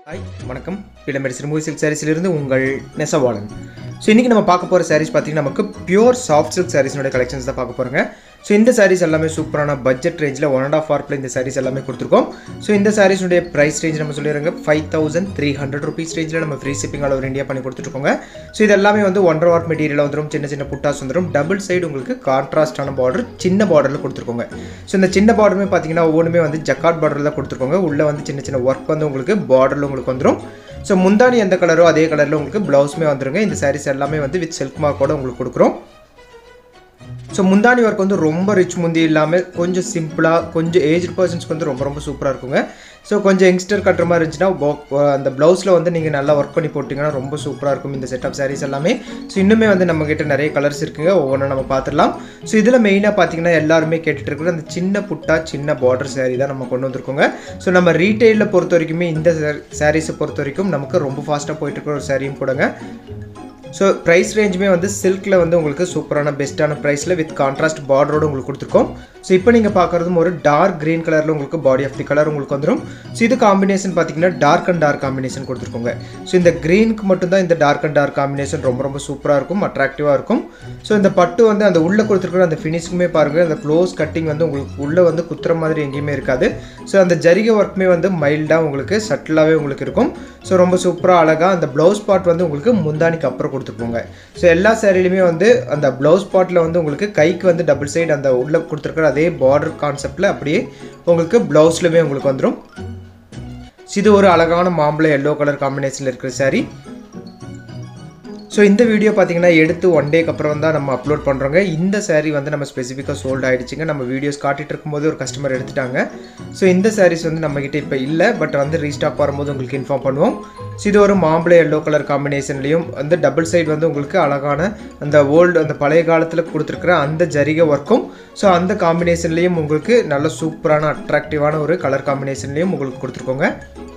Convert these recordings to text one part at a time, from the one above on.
hi வணக்கம் பிளமேடு Sirumugai silk சாரீஸிலிருந்து உங்கள் நெசவாளன் so இன்றைக்கி நம்ம பார்க்க போகிற சாரீஸ் பார்த்தீங்கன்னா நமக்கு பியூர் சாஃப்ட் சில்க் சாரீஸோட கலெக்ஷன்ஸ் தான் பார்க்க போகிறோங்க ஸோ இந்த சாரீஸ் எல்லாமே சூப்பரான பட்ஜெட் ரேஞ்சில் ஒன் அண்ட் ஆஃப் ஹார்ப்பில் இந்த சாரீஸ் எல்லாமே கொடுத்துருக்கோம் ஸோ இந்த சாரீஸுடைய ப்ரைஸ் ரேஞ்ச் நம்ம சொல்லிடுறோங்க five thousand three hundred rupees ரேஞ்சில் நம்ம free shipping all over India பண்ணி கொடுத்துருக்கோங்க ஸோ இது எல்லாமே வந்து ஒன்றரை வாட் மெட்டீரியல் வந்துடும் சின்ன சின்ன புட்டாஸ் வந்துடும் டபுள் சைடு உங்களுக்கு கான்ட்ராஸ்டான பார்டர் சின்ன பார்டரில் கொடுத்துருக்கோங்க ஸோ இந்த சின்ன பார்டருமே பார்த்தீங்கன்னா ஒவ்வொன்றுமே வந்து ஜக்காட் பார்டரில் தான் கொடுத்துருக்கோங்க உள்ளே வந்து சின்ன சின்ன ஒர்க் வந்து உங்களுக்கு பார்டரில் உங்களுக்கு வந்துடும் ஸோ முந்தானி எந்த கலரோ அதே கலரில் உங்களுக்கு ப்ளவுஸுமே வந்துருங்க இந்த சாரீஸ் எல்லாமே வந்து வித் சில்க் மார்க்கோட உங்களுக்கு கொடுக்குறோம் ஸோ முந்தானி ஒர்க் வந்து ரொம்ப ரிச் முந்தி இல்லாமல் கொஞ்சம் சிம்பிளாக கொஞ்சம் ஏஜ் பர்சன்ஸ்க்கு வந்து ரொம்ப ரொம்ப சூப்பராக இருக்குங்க ஸோ கொஞ்சம் யங்ஸ்டர் கட்டுற மாதிரி இருந்துச்சுன்னா bo- அந்த ப்ளவுஸில் வந்து நீங்கள் நல்லா ஒர்க் பண்ணி போட்டிங்கன்னா ரொம்ப சூப்பராக இருக்கும் இந்த செட் ஆஃப் சாரீஸ் எல்லாமே ஸோ இன்னுமே வந்து நம்மக்கிட்ட நிறைய கலர்ஸ் இருக்குங்க ஒவ்வொன்றும் நம்ம பார்த்துடலாம் ஸோ இதில் மெயினாக பார்த்தீங்கன்னா எல்லாருமே கேட்டுட்டு இருக்கிற அந்த சின்ன புட்டா சின்ன பார்டர் saree தான் நம்ம கொண்டு வந்திருக்கோங்க ஸோ நம்ம ரீட்டெயிலில் பொறுத்த வரைக்குமே இந்த சாரீஸை பொறுத்த வரைக்கும் நமக்கு ரொம்ப ஃபாஸ்ட்டாக போயிட்டு இருக்கிற ஒரு சாரியும் கூடங்க ஸோ ப்ரைஸ் ரேஞ்சுமே வந்து சில்கில் வந்து உங்களுக்கு சூப்பரான பெஸ்ட்டான ப்ரைஸில் வித் கான்ட்ராஸ்ட் பார்டரோடு உங்களுக்கு கொடுத்துருக்கோம் ஸோ இப்போ நீங்கள் பார்க்குறதும் ஒரு டார்க் க்ரீன் கலரில் உங்களுக்கு பாடி ஆஃப் தி கலர் உங்களுக்கு வந்துடும் ஸோ இது காம்பினேஷன் பார்த்தீங்கன்னா டார்க் அண்ட் டார்க் காம்பினேஷன் கொடுத்துருக்கோங்க ஸோ இந்த க்ரீனுக்கு மட்டும்தான் இந்த டார்க் அண்ட் டார்க் காம்பினேஷன் ரொம்ப ரொம்ப சூப்பராக இருக்கும் அட்ராக்டிவாக இருக்கும் ஸோ இந்த பட்டு வந்து அந்த உள்ளே கொடுத்துருக்குற அந்த ஃபினிஷிங்குமே பாருங்கள் அந்த க்ளோஸ் கட்டிங் வந்து உங்களுக்கு உள்ளே வந்து குத்துற மாதிரி எங்கேயுமே இருக்காது ஸோ அந்த ஜரிகை ஒர்க்குமே வந்து மைல்டாக உங்களுக்கு சட்டிலாகவே உங்களுக்கு இருக்கும் ஸோ ரொம்ப சூப்பராக அழகாக அந்த ப்ளவுஸ் பார்ட் வந்து உங்களுக்கு முந்தானிக்கு அப்புறம் கொடுத்துருப்போங்க ஸோ எல்லா சேரீலையுமே வந்து அந்த ப்ளவுஸ் பார்ட்டில் வந்து உங்களுக்கு கைக்கு வந்து டபுள் சைடு அந்த உள்ளே கொடுத்துருக்குற அதே பார்டர் கான்செப்டில் அப்படியே உங்களுக்கு ப்ளவுஸ்லுமே உங்களுக்கு வந்துடும் இது ஒரு அழகான மாம்பழ எல்லோ கலர் காம்பினேஷனில் இருக்கிற saree ஸோ இந்த வீடியோ பார்த்தீங்கன்னா எடுத்து ஒன் டேக்கு அப்புறம் தான் நம்ம அப்லோட் பண்ணுறோங்க இந்த saree வந்து நம்ம ஸ்பெசிஃபிக்காக சோல்ட் ஆகிடுச்சிங்க நம்ம வீடியோஸ் காட்டிட்டு இருக்கும்போது ஒரு கஸ்டமர் எடுத்துட்டாங்க ஸோ இந்த sarees வந்து நம்மக்கிட்ட இப்போ இல்லை பட் வந்து ரீஸ்டாக் வரும்போது உங்களுக்கு இன்ஃபார்ம் பண்ணுவோம் ஸோ இது ஒரு மாம்பழ எல்லோ கலர் காம்பினேஷன்லேயும் வந்து டபுள் சைடு வந்து உங்களுக்கு அழகான அந்த ஓல்டு அந்த பழைய காலத்தில் கொடுத்துருக்குற அந்த ஜரிகை ஒர்க்கும் ஸோ அந்த காம்பினேஷன்லேயும் உங்களுக்கு நல்ல சூப்பரான அட்ராக்டிவான ஒரு கலர் காம்பினேஷன்லேயும் உங்களுக்கு கொடுத்துருக்கோங்க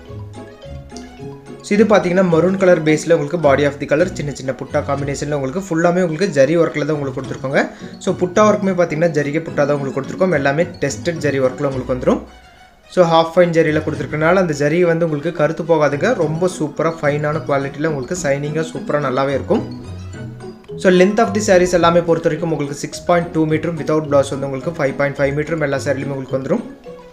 ஸோ இது பார்த்தீங்கன்னா மரூன் கலர் பேஸில் உங்களுக்கு பாடி ஆஃப் தி கலர் சின்ன சின்ன புட்டா காம்பினேஷனில் உங்களுக்கு ஃபுல்லாமே உங்களுக்கு ஜரி ஒர்க்கில் தான் உங்களுக்கு கொடுத்துருக்கோங்க ஸோ புட்டா ஒர்க்குமே பார்த்தீங்கன்னா ஜரிகை புட்டா தான் உங்களுக்கு கொடுத்துருக்கோம் எல்லாமே டெஸ்டட் ஜரி ஒர்க்கில் உங்களுக்கு வந்துடும் ஸோ ஹாஃப் ஃபைன் ஜரியில் கொடுத்துருக்கனால அந்த ஜரி வந்து உங்களுக்கு கருத்து போகாதுங்க ரொம்ப சூப்பராக ஃபைனான குவாலிட்டியில் உங்களுக்கு சைனிங்காக சூப்பராக நல்லாவே இருக்கும் so length of the sarees எல்லாமே பொறுத்த வரைக்கும் உங்களுக்கு சிக்ஸ் பாயிண்ட் டூ மீட்டரும் வித்தவுட் ப்ளவுஸ் வந்து உங்களுக்கு ஃபைவ் பாயிண்ட் ஃபைவ் மீட்டரும் எல்லா சாரிலையுமே உங்களுக்கு வந்துடும்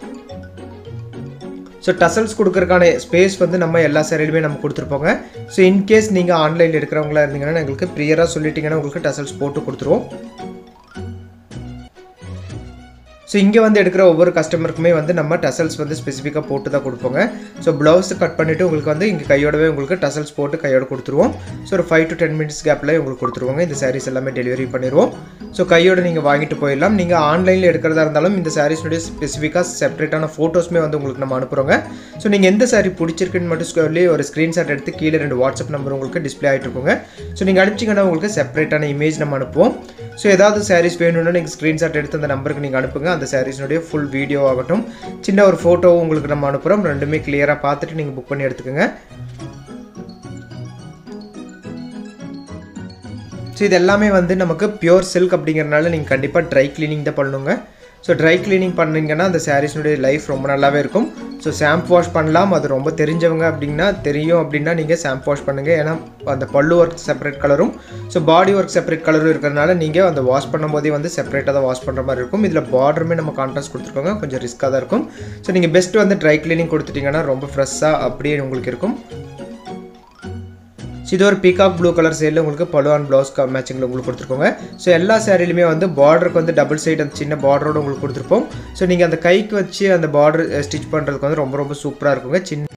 ஸோ டசல்ஸ் கொடுக்கறதுக்கான ஸ்பேஸ் வந்து நம்ம எல்லா சேரீலுமே நம்ம கொடுத்துருப்போங்க ஸோ இன்கேஸ் நீங்கள் ஆன்லைனில் எடுக்கிறவங்களா இருந்தீங்கன்னா எங்களுக்கு ப்ரியராக சொல்லிட்டீங்கன்னா உங்களுக்கு டசல்ஸ் போட்டு கொடுத்துருவோம் ஸோ இங்கே வந்து எடுக்கிற ஒவ்வொரு கஸ்டமருக்குமே வந்து நம்ம டசல்ஸ் வந்து ஸ்பெசிஃபிக்காக போட்டு தான் கொடுப்போங்க ஸோ ப்ளவுஸ் கட் பண்ணிவிட்டு உங்களுக்கு வந்து இங்கே கையோடவே உங்களுக்கு டசல்ஸ் போட்டு கையோட கொடுத்துருவோம் ஸோ ஒரு ஃபைவ் டு டென் மினிட்ஸ் கேப்பில் உங்களுக்கு கொடுத்துருவோங்க இந்த சாரீஸ் எல்லாமே டெலிவரி பண்ணிடுவோம் ஸோ கையோட நீங்கள் வாங்கிட்டு போயிடலாம் நீங்கள் ஆன்லைனில் எடுக்கிறதா இருந்தாலும் இந்த சாரீஸ்னுடைய ஸ்பெசிஃபிக்காக செப்பரேட்டான ஃபோட்டோஸ்மே வந்து உங்களுக்கு நம்ம அனுப்புகிறோங்க ஸோ நீங்கள் எந்த சாரீ பிடிச்சிருக்குன்னு மட்டும் சொல்லி ஒரு ஸ்க்ரீன்ஷாட் எடுத்து கீழே ரெண்டு வாட்ஸ்அப் நம்பர் உங்களுக்கு டிஸ்ப்ளே ஆகிட்டு இருக்குங்க ஸோ நீங்கள் அனுப்பிச்சிங்கன்னா உங்களுக்கு செப்பரேட்டான இமேஜ் நம்ம அனுப்புவோம் ஸோ ஏதாவது சாரீஸ் வேணும்னா நீங்கள் ஸ்க்ரீன்ஷாட் எடுத்து அந்த நம்பருக்கு நீங்கள் அனுப்புங்க அந்த சாரீஸ்னுடைய ஃபுல் வீடியோ ஆகட்டும் சின்ன ஒரு ஃபோட்டோவும் உங்களுக்கு நம்ம அனுப்புகிறோம் ரெண்டுமே கிளியராக பார்த்துட்டு நீங்கள் புக் பண்ணி எடுத்துக்கோங்க ஸோ இது எல்லாமே வந்து நமக்கு பியூர் சில்க் அப்படிங்கிறனால நீங்கள் கண்டிப்பாக ட்ரை க்ளீனிங் தான் பண்ணணுங்க ஸோ ட்ரை க்ளீனிங் பண்ணீங்கன்னா அந்த சாரீஸ்னுடைய லைஃப் ரொம்ப நல்லாவே இருக்கும் ஸோ ஷாம்பு வாஷ் பண்ணலாம் அது ரொம்ப தெரிஞ்சவங்க அப்படின்னா தெரியும் அப்படின்னா நீங்கள் ஷாம்பு வாஷ் பண்ணுங்கள் ஏன்னா அந்த பல்லு ஒர்க் செப்பரேட் கலரும் ஸோ பாடி ஒர்க் செப்பரேட் கலரும் இருக்கிறனால நீங்கள் அந்த வாஷ் பண்ணும்போதே வந்து செப்பரேட்டாக தான் வாஷ் பண்ணுற மாதிரி இருக்கும் இதில் பார்டருமே நம்ம கான்ட்ராஸ்ட் கொடுத்துருக்கோங்க கொஞ்சம் ரிஸ்க்காக தான் இருக்கும் ஸோ நீங்கள் பெஸ்ட் வந்து ட்ரை க்ளீனிங் கொடுத்துட்டிங்கன்னா ரொம்ப ஃப்ரெஷ்ஷாக அப்படியே உங்களுக்கு இருக்கும் ஸோ இது ஒரு பீகாக் ப்ளூ கலர் சைடில் உங்களுக்கு பலு அண்ட் ப்ளவுஸ் மேட்சிங்கில் உங்களுக்கு கொடுத்துருக்கோங்க ஸோ எல்லா சேரீலுமே வந்து பார்டருக்கு வந்து டபுள் சைடு அந்த சின்ன பார்டரோட உங்களுக்கு கொடுத்துருப்போம் ஸோ நீங்கள் அந்த கைக்கு வச்சு அந்த பார்டர் ஸ்டிச் பண்ணுறதுக்கு வந்து ரொம்ப ரொம்ப சூப்பராக இருக்குங்க சின்ன